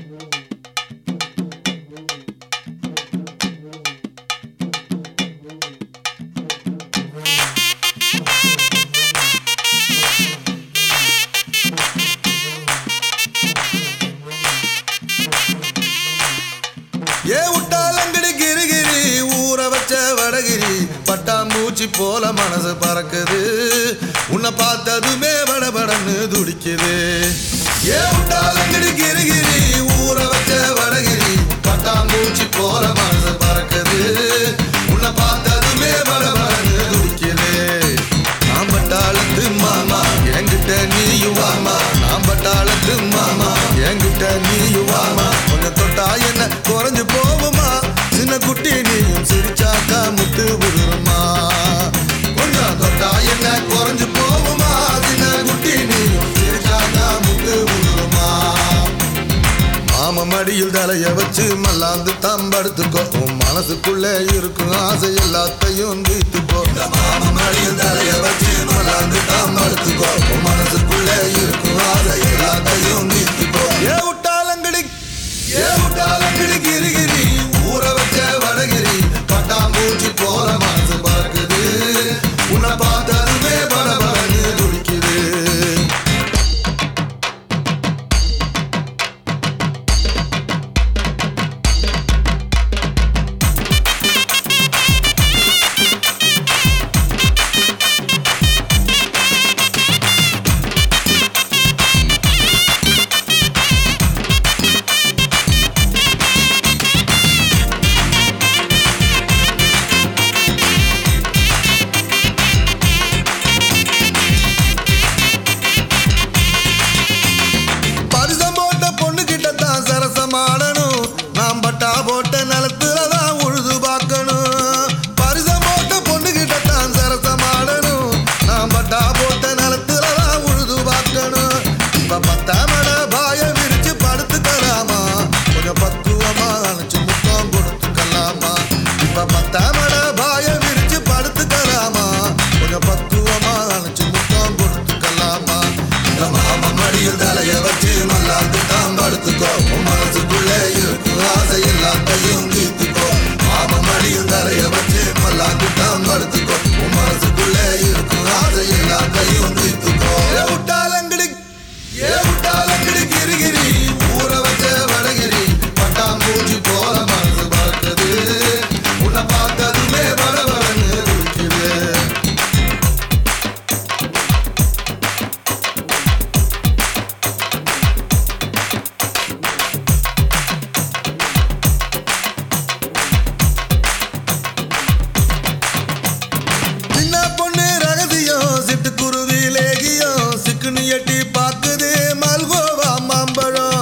ஏ விட்டாலங்கடி Gregory ஊற வச்ச வடகிரி பட்டாம்பூச்சி போல மனசு பறக்குது உன்னை பார்த்ததுமே படபடன்னு துடிக்குது ஏ விட்டாலங்கடி கிரிகிரி ஊற வச்ச வடகிரி பட்டாம்பூச்சி போல மனசு பறக்குது உன்னை பார்த்ததுமே படபடன்னு துடிக்குது நான் பட்டாளத்து மாமா என்கிட்ட நீயும் வாமா நான் பட்டாளத்து மாமா என்கிட்ட நீயும் வாமா கொஞ்சம் தொட்டா என்ன குறைஞ்சு போகுமா சின்ன குட்டி நீயும் சிரிச்சாக்கா முட்டு விடுறமா கொஞ்சம் தொட்டா என்ன குறைஞ்சு போகுமா சின்ன குட்டி நீயும் சிரிச்சாக்கா முட்டு விடுறமா மாம மடியில் தலைய வச்சு மல்லாந்து தம்படுத்துக்கோ உன் மனசுக்குள்ள இருக்கும் ஆசை எல்லாத்தையும் தீர்த்துக்கோ இந்த மாம மடியில் தலைய வச்சு மல்லாந்து தம்படுத்துக்கோ உன் மனசுக்குள்ள இருக்கும் ஆசை எல்லாத்தையும் தீர்த்துக்கோ ஏ விட்டாலங்கடி ஏ விட்டாலங்கடி கிரிகிரி ஊற வச்ச வடகிரி பட்டாம்பூச்சி போல மனசு பார்க்குது உன்னை பார்த்ததுமே படபடன்னு துடிக்குது பரிசம் போட்ட பொண்ணு கிட்ட தான் சரசமாடணும் நாம் பட்டா போட்ட நிலத்துல தான் உழுது பார்க்கணும் பரிசம் போட்ட பொண்ணு கிட்ட தான் சரசமாடணும் நாம் பட்டா போட்ட நிலத்துல தான் உழுது பார்க்கணும் இப்ப பத்தாமட பாய விரிச்சு படுத்துக்கலாமா கொஞ்சம் பக்குவமா அணைச்சு முத்தம் கொடுத்துக்கலாமா இப்ப பத்தாமட பாய விரிச்சு படுத்துக்கலாமா கொஞ்சம் பக்குவமா அணைச்சு முத்தம் கொடுத்துக்கலாமா இந்த மாமா மடியில் தலைய வச்சு மல்லாந்து தான் படுத்துக்கோ உன் மனசுக்குள்ள இருக்கும் ஆசை எல்லாத்தையும் தீர்த்துக்கோ மாமா மடியில் தலைய வச்சு மல்லாந்து தான் படுத்துக்கோ உன் மனசுக்குள்ள இருக்கும் ஆசை எல்லாத்தையும் தீர்த்துக்கோ ஏ விட்டாலங்கடி ஏ விட்டாலங்கடி கிரிகிரி ஊற வச்ச வடகிரி பட்டாம்பூச்சி போல மனசு பார்க்குது உன்னை பார்த்ததுமே படபடன்னு துடிக்குது சின்ன பொண்ணு ரகசியம் சிட்டுக்குருவி லேகியம் சிக்குனு எட்டி பாக்குது மல்கோவா மாம்பழம்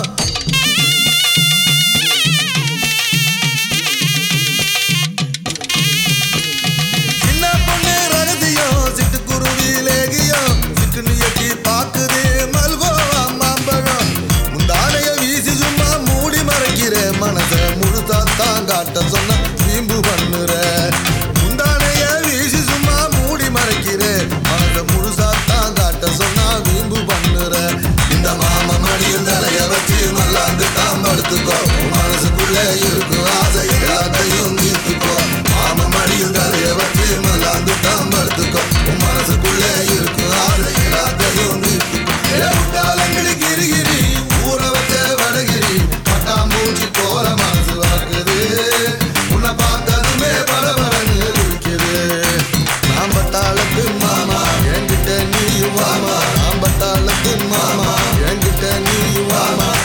சின்ன பொண்ணு ரகசியம் சிட்டுக்குருவி லேகியம் சிக்குனு எட்டி பாக்குது மல்கோவா மாம்பழம் முந்தானைய வீசி சும்மா மூடி மறைக்கிற மனச முழுசா தான் காட்ட சொன்ன வீம்பு பண்ணுற முந்தானைய வீசி சும்மா மூடி மறைக்கிற மனச முழுசா தான் காட்ட சொன்னா வீம்பு பண்ணுற இந்த மாம மடியில் தலைய வச்சு மல்லாந்து தான் படுத்துக்கோ உன் மனசுக்குள்ள இருக்கும் ஆசை எல்லாத்தையும் தீர்த்துக்கோ மாம மடியில் தலைய வச்சு மல்லாந்து தான் படுத்துக்கோ உன் மனசுக்குள்ள இருக்கும் ஆசை எல்லாத்தையும் தீர்த்துக்கோ ஏ விட்டாலங்கடி கிரிகிரி ஊற வச்ச வடகிரி பட்டாம்பூச்சி போல மனசு வளர்க்குது உன்னை பார்த்ததுமே படபடன்னு இருக்குது நான் பட்டாளத்து மாமா என்கிட்ட நீயும் வாமா நான் பட்டாளத்து மாமா என்கிட்ட நீயும் வாமா